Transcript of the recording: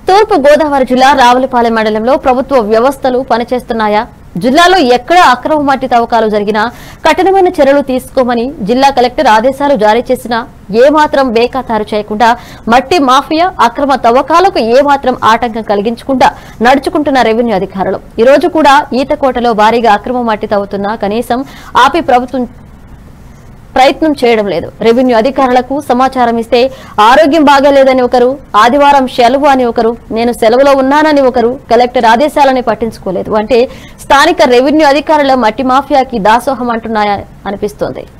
తూర్పు గోదావరి జిల్లా రావులపాలెం మండలంలో ప్రభుత్వ వ్యవస్థలు పనిచేస్తున్నాయా జిల్లాలో ఎక్కడ అక్రమ మట్టి తవ్వకాలు జరిగినా కఠినమైన చర్యలు తీసుకోమని జిల్లా కలెక్టర్ ఆదేశాలు జారీ చేసినా ఏమాత్రం బేఖాతారు చేయకుండా మట్టి మాఫియా అక్రమ తవ్వకాలకు ఏమాత్రం ఆటంకం కలిగించకుండా నడుచుకుంటున్న రెవెన్యూ అధికారులు ఈ రోజు కూడా ఈతకోటలో భారీగా అక్రమ మట్టి తవ్వుతున్నా కనీసం ఆపి ప్రభుత్వం ప్రయత్నం చేయడం లేదు రెవెన్యూ అధికారులకు సమాచారం ఇస్తే ఆరోగ్యం బాగాలేదని ఒకరు ఆదివారం సెలవు అని ఒకరు నేను సెలవులో ఉన్నానని ఒకరు కలెక్టర్ ఆదేశాలని పట్టించుకోలేదు అంటే స్థానిక రెవెన్యూ అధికారుల మట్టి మాఫియాకి దాసోహం అంటున్నాయా అనిపిస్తోంది